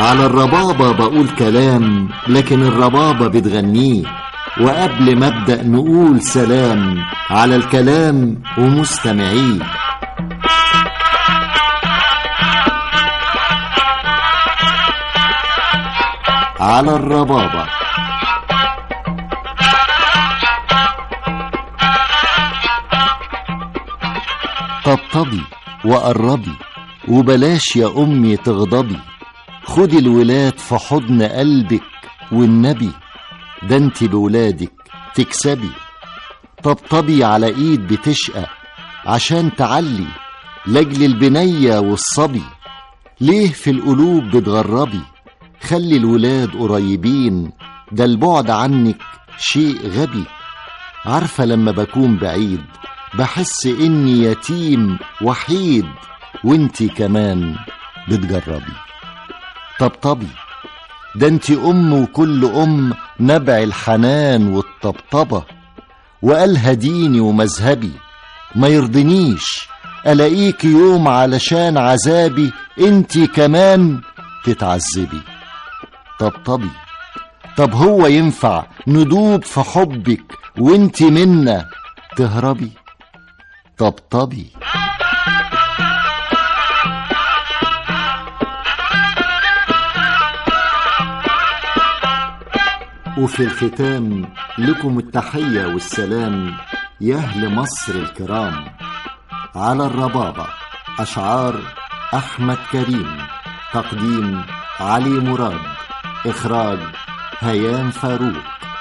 على الربابة بقول كلام لكن الربابة بتغنيه وقبل ما ابدأ نقول سلام على الكلام ومستمعيه على الربابة طبطبي وقربي وبلاش يا أمي تغضبي خدي الولاد في حضن قلبك والنبي ده انت بولادك تكسبي طبطبي على ايد بتشقى عشان تعلي لاجل البنية والصبي ليه في القلوب بتغربي خلي الولاد قريبين ده البعد عنك شيء غبي عارفة لما بكون بعيد بحس اني يتيم وحيد وانتي كمان بتجربي طبطبي ده انتي ام وكل ام نبع الحنان والطبطبة وقالها ديني ومذهبي ما يرضنيش الاقيك يوم علشان عذابي انتي كمان تتعذبي طبطبي طب هو ينفع ندوب في حبك وانتي منا تهربي طبطبي وفي الختام لكم التحية والسلام يا أهل مصر الكرام على الربابة أشعار أحمد كريم تقديم علي مراد إخراج هيام فاروق